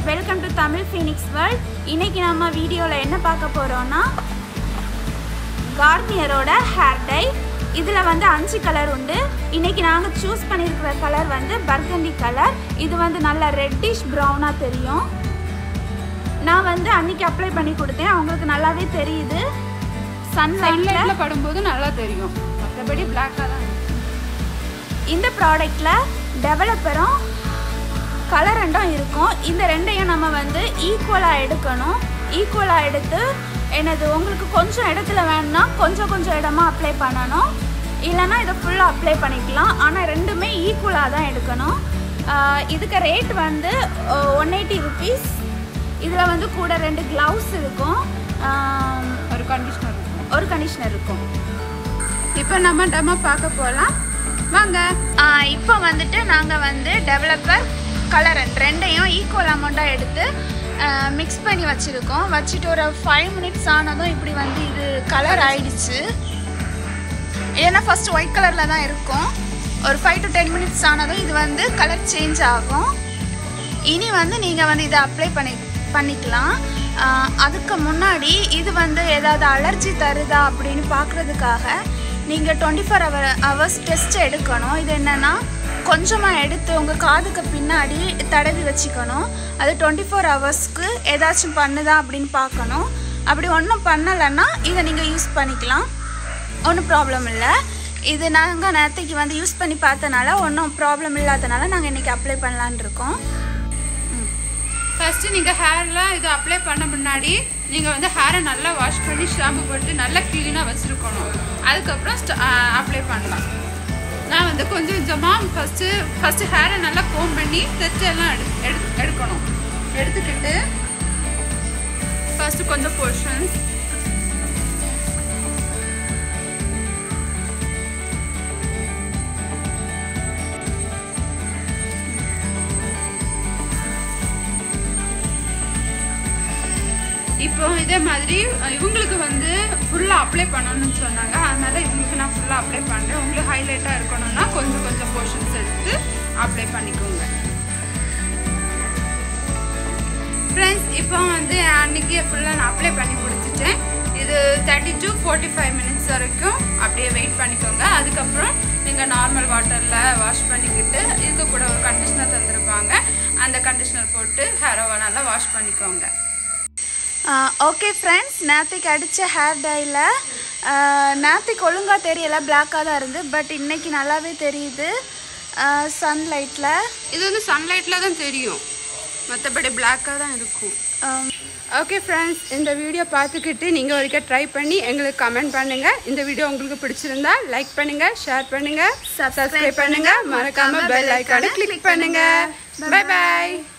Welcome to Tamil Phoenix World இன்னைக்கு நம்ம வீடியோவில் என்ன பார்க்க போகிறோம்னா கார்னியரோட ஹேர் டை இதில் வந்து அஞ்சு கலர் உண்டு இன்னைக்கு நாங்கள் சூஸ் பண்ணியிருக்கிற கலர் வந்து பர்கண்டி கலர் இது வந்து நல்லா ரெட்டிஷ் ப்ரௌனாக தெரியும் நான் வந்து அன்னைக்கு அப்ளை பண்ணி கொடுத்தேன் அவங்களுக்கு நல்லாவே தெரியுது சன்லைட்டில் சன்லைட்ல படும்போது நல்லா தெரியும் மற்றபடி பிளாக்காக தான் இருக்கும். இந்த ப்ராடக்டில் டெவலப்பரும் கலர் ரெண்டும் இருக்கும் இந்த ரெண்டையும் நம்ம வந்து ஈக்குவலாக எடுக்கணும் ஈக்குவலாக எடுத்து என்னது உங்களுக்கு கொஞ்சம் இடத்துல வேணும்னா கொஞ்சம் கொஞ்சம் இடமா அப்ளை பண்ணணும் இல்லைன்னா இதை ஃபுல்லாக அப்ளை பண்ணிக்கலாம் ஆனால் ரெண்டுமே ஈக்குவலாக தான் எடுக்கணும் ஆஹ் இதுக்கு ரேட் வந்து ஒன் எயிட்டி ருபீஸ் இதில் வந்து கூட ரெண்டு க்ளவுஸ் இருக்கும் ஆஹ் ஒரு கண்டிஷனர் இருக்கும் ஒரு கண்டிஷனர் இருக்கும் இப்போ நம்ம டெமோ பார்க்க போகலாம் வாங்க இப்போ வந்துட்டு நாங்கள் வந்து டெவலப்பர் கலர் ரெண்டையும் ஈக்குவல் அமௌண்ட்டாக எடுத்து மிக்ஸ் பண்ணி வச்சுருக்கோம் வச்சுட்டு ஒரு ஃபைவ் மினிட்ஸ் ஆனதும் இப்படி வந்து இது கலர் ஆயிடுச்சு ஏன்னா ஃபர்ஸ்ட் ஒயிட் கலரில் தான் இருக்கும் ஒரு ஃபைவ் டு டென் மினிட்ஸ் ஆனதும் இது வந்து கலர் சேஞ்ச் ஆகும் இனி வந்து நீங்கள் வந்து இதை அப்ளை பண்ணி பண்ணிக்கலாம் ஆஹ் அதுக்கு முன்னாடி இது வந்து ஏதாவது அலர்ஜி தருதா அப்படின்னு பார்க்குறதுக்காக நீங்கள் twenty four hour hours test எடுக்கணும் இது என்னென்னா கொஞ்சமாக எடுத்து உங்கள் காதுக்கு பின்னாடி தடவி வச்சுக்கணும் அது டுவெண்ட்டி ஃபோர் ஹவர்ஸ்க்கு ஏதாச்சும் பண்ணுதா அப்படின்னு பார்க்கணும் அப்படி ஒன்றும் பண்ணலைன்னா இதை நீங்கள் யூஸ் பண்ணிக்கலாம் ஒன்றும் ப்ராப்ளம் இல்லை இது நாங்கள் நேரத்தைக்கு வந்து யூஸ் பண்ணி பார்த்தனால ஒன்றும் ப்ராப்ளம் இல்லாதனால நாங்கள் இன்றைக்கி அப்ளை பண்ணலான்னு இருக்கோம் ஃபர்ஸ்ட் நீங்கள் ஹேர்லாம் இது அப்ளை பண்ண முன்னாடி நீங்கள் வந்து ஹேரை நல்லா வாஷ் பண்ணி ஷாம்பு போட்டு நல்லா க்ளீனாக வச்சுருக்கணும் அதுக்கப்புறம் அப்ளை பண்ணலாம் நான் வந்து கொஞ்சம் கொஞ்சமாக ஃபஸ்ட்டு ஃபஸ்ட்டு ஹேரை நல்லா கோம் பண்ணி தெச்செல்லாம் எடு எடு எடுக்கணும் எடுத்துக்கிட்டு ஃபஸ்ட்டு கொஞ்சம் போர்ஷன்ஸ் இப்போ இதே மாதிரி அஹ், இவங்களுக்கு வந்து ஃபுல்லாக அப்ளை பண்ணணும்னு சொன்னாங்க அதனால இவங்களுக்கு நான் ஃபுல்லாக அப்ளை பண்ணுறேன் உங்களுக்கு ஹைலைட்டாக இருக்கணும்னா கொஞ்சம் கொஞ்சம் போர்ஷன்ஸ் எடுத்து அப்ளை பண்ணிக்கோங்க ஃப்ரெண்ட்ஸ் இப்போ வந்து அன்னைக்கு ஃபுல்லாக நான் அப்ளை பண்ணி கொடுத்துட்டேன் இது thirty to forty five minutes வரைக்கும் அப்படியே வெயிட் பண்ணிக்கோங்க அதுக்கப்புறம் நீங்கள் நார்மல் வாட்டரில் வாஷ் பண்ணிக்கிட்டு இதுக்கு கூட ஒரு கண்டிஷ்னர் தந்திருப்பாங்க அந்த கண்டிஷ்னர் போட்டு ஹேரை நல்லா வாஷ் பண்ணிக்கோங்க ஓகே ஃப்ரெண்ட்ஸ் நேற்றுக்கு அடித்த ஹேர் டையில் நேற்றுக்கு ஒழுங்காக தெரியல பிளாக்காக தான் இருந்து பட் இன்னைக்கு நல்லாவே தெரியுது சன்லைட்டில் இது வந்து சன்லைட்டில் தான் தெரியும் மற்றபடி பிளாக்காக தான் இருக்கும் ஓகே ஃப்ரெண்ட்ஸ் இந்த வீடியோ பார்த்துக்கிட்டு நீங்கள் ஒருக்க ட்ரை பண்ணி எங்களுக்கு கமெண்ட் பண்ணுங்கள் இந்த வீடியோ உங்களுக்கு பிடிச்சிருந்தா லைக் பண்ணுங்கள் ஷேர் பண்ணுங்கள் சப்ஸ்கிரைப் பண்ணுங்கள் மறக்காமல் பெல் ஐக்கானை கிளிக் பண்ணுங்கள் பை பாய்